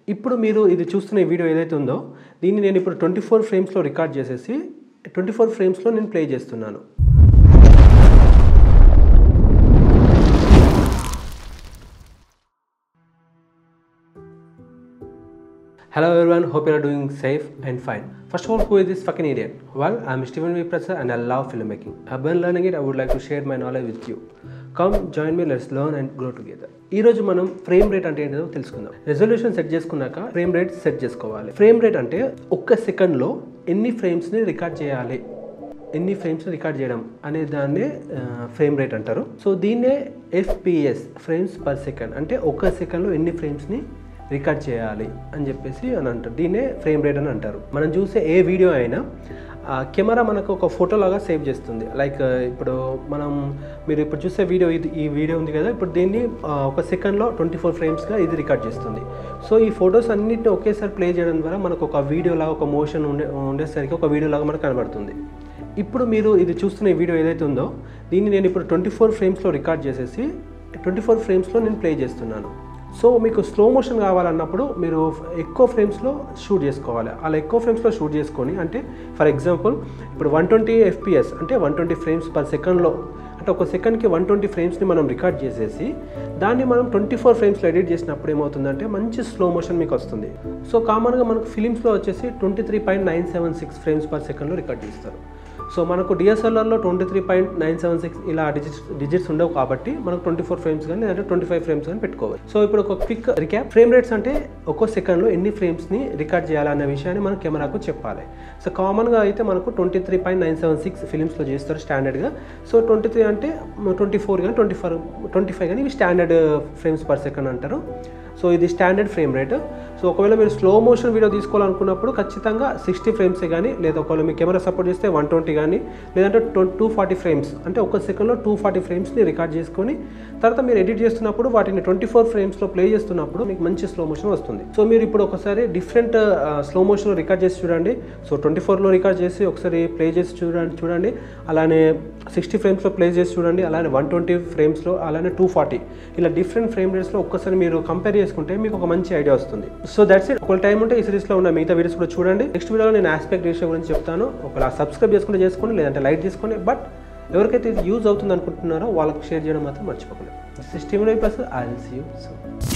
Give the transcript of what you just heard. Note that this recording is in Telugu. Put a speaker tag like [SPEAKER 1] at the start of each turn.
[SPEAKER 1] ఇప్పుడు మీరు ఇది చూస్తున్న ఈ వీడియో ఏదైతే ఉందో దీన్ని నేను ఇప్పుడు ట్వంటీ ఫోర్ ఫ్రేమ్స్లో రికార్డ్ చేసేసి ట్వంటీ ఫోర్ ఫ్రేమ్స్లో నేను ప్లే చేస్తున్నాను Hello everyone, hope you are doing safe and fine. First of all, who is this fucking idiot? Well, I'm Steven V. Prasad and I love filmmaking. I've been learning it, I would like to share my knowledge with you. Come join me, let's learn and grow together. ఈ రోజు మనం ఫ్రేమ్ రేట్ అంటే ఏంటో తెలుసుకుందాం రెజల్యూషన్ సెట్ చేసుకున్నాక ఫ్రేమ్ రేట్ సెట్ చేసుకోవాలి ఫ్రేమ్ రేట్ అంటే ఒక్క సెకండ్లో ఎన్ని ఫ్రేమ్స్ని రికార్డ్ చేయాలి ఎన్ని ఫ్రేమ్స్ రికార్డ్ చేయడం అనే దాన్నే ఫ్రేమ్ రేట్ అంటారు సో దీన్నే ఎఫ్పిఎస్ ఫ్రేమ్స్ పర్ సెకండ్ అంటే ఒక సెకండ్లో ఎన్ని ఫ్రేమ్స్ని రికార్డ్ చేయాలి అని చెప్పేసి అని అంటారు దీన్నే ఫ్రేమ్ రేట్ అని అంటారు మనం చూసే ఏ వీడియో అయినా కెమెరా మనకు ఒక ఫోటో లాగా సేవ్ చేస్తుంది లైక్ ఇప్పుడు మనం మీరు ఇప్పుడు చూసే వీడియో ఇది ఈ వీడియో ఉంది కదా ఇప్పుడు దీన్ని ఆ, ఒక సెకండ్లో ట్వంటీ ఫోర్ ఫ్రేమ్స్గా ఇది రికార్డ్ చేస్తుంది సో ఈ ఫొటోస్ అన్నిటిని ఒకేసారి ప్లే చేయడం ద్వారా మనకు ఒక వీడియో లాగా ఒక మోషన్ ఉండే ఉండేసరికి ఒక వీడియో లాగా మనకు కనబడుతుంది ఇప్పుడు మీరు ఇది చూస్తున్న ఈ వీడియో ఏదైతే ఉందో దీన్ని నేను ఇప్పుడు ట్వంటీ ఫోర్ ఫ్రేమ్స్లో రికార్డ్ చేసేసి ట్వంటీ ఫోర్ ఫ్రేమ్స్లో నేను ప్లే చేస్తున్నాను సో మీకు స్లో మోషన్ కావాలన్నప్పుడు మీరు ఎక్కువ ఫ్రేమ్స్లో షూట్ చేసుకోవాలి అలా ఎక్కువ ఫ్రేమ్స్లో షూట్ చేసుకొని అంటే ఫర్ ఎగ్జాంపుల్ ఇప్పుడు వన్ ట్వంటీ ఎఫ్పిఎస్ అంటే వన్ ట్వంటీ ఫ్రేమ్స్ పర్ సెకండ్లో అంటే ఒక సెకండ్కి వన్ ట్వంటీ ఫ్రేమ్స్ని మనం రికార్డ్ చేసేసి దాన్ని మనం ట్వంటీ ఫోర్ ఫ్రేమ్స్లో ఎడిట్ చేసినప్పుడు ఏమవుతుందంటే మంచి స్లో మోషన్ మీకు వస్తుంది సో కామన్గా మనకు ఫిలిమ్స్లో వచ్చేసి twenty three point nine seven six frames per సెకండ్లో రికార్డ్ చేస్తారు సో మనకు డిఎస్ఎల్ఆర్లో twenty three point nine seven six ఇలా డిజిట్స్ డిజిట్స్ ఉండవు కాబట్టి మనకు ట్వంటీ ఫోర్ ఫ్రేమ్స్ కానీ లేదంటే ట్వంటీ ఫైవ్ ఫ్రేమ్స్ కానీ పెట్టుకోవాలి సో ఇప్పుడు ఒక క్విక్ రికాప్ ఫ్రేమ్ రేట్స్ అంటే ఒక్కో సెకండ్లో ఎన్ని ఫ్రేమ్స్ని రికార్డ్ చేయాలనే విషయాన్ని మనం కెమెరాకు చెప్పాలి సో కామన్గా అయితే మనకు twenty three point nine seven six ఫిలిమ్స్లో చేస్తారు స్టాండర్డ్గా సో ట్వంటీ త్రీ అంటే ట్వంటీ ఫోర్ కానీ ట్వంటీ ఫోర్ ట్వంటీ ఫైవ్ కానీ ఇవి స్టాండర్డ్ ఫ్రేమ్స్ పర్ సెకండ్ అంటారు సో ఇది స్టాండర్డ్ ఫ్రేమ్ రేట్ సో ఒకవేళ మీరు స్లో మోషన్ వీడియో తీసుకోవాలనుకున్నప్పుడు ఖచ్చితంగా సిక్స్టీ ఫ్రేమ్సే కానీ లేదా ఒకవేళ మీ కెమెరా సపోర్ట్ చేస్తే వన్ ట్వంటీ కానీ లేదంటే టూ ఫార్టీ ఫ్రేమ్స్ అంటే ఒక సెకండ్లో టూ ఫార్టీ ఫ్రేమ్స్ని రికార్డ్ చేసుకొని తర్వాత మీరు ఎడిట్ చేస్తున్నప్పుడు వాటిని ట్వంటీ ఫోర్ ఫ్రేమ్స్లో ప్లే చేస్తున్నప్పుడు మీకు మంచి స్లో మోషన్ వస్తుంది సో మీరు ఇప్పుడు ఒకసారి డిఫరెంట్ స్లో మోషన్లో రికార్డ్ చేసి చూడండి సో ట్వంటీ ఫోర్లో రికార్డ్ చేసి ఒకసారి ప్లే చేసి చూడండి చూడండి అలానే సిక్స్టీ ఫ్రేమ్స్లో ప్లే చేసి చూడండి అలానే వన్ ట్వంటీ ఫ్రేమ్స్లో అలానే టూ ఫార్టీ ఇలా డిఫరెంట్ ఫ్రేమ్ రేట్స్లో ఒక్కసారి మీరు కంపేర్ చేసుకుంటే మీకు ఒక మంచి ఐడియా వస్తుంది సో దట్స్ ఇట్ ఒకవేళ టైం ఉంటే ఈ సిరీస్లో ఉన్న మిగతా వీడియోస్ కూడా చూడండి నెక్స్ట్ వీడియోలో నేను ఆస్పెక్ట్ రేషియో గురించి చెప్తాను ఒకవేళ సబ్స్క్రైబ్ చేసుకుంటే చేసుకోండి లేదంటే లైక్ చేసుకోండి బట్ ఎవరికైతే ఇది యూజ్ అవుతుంది అనుకుంటున్నారో వాళ్ళకి షేర్ చేయడం మాత్రం మర్చిపోకండి sixty plus I will see you so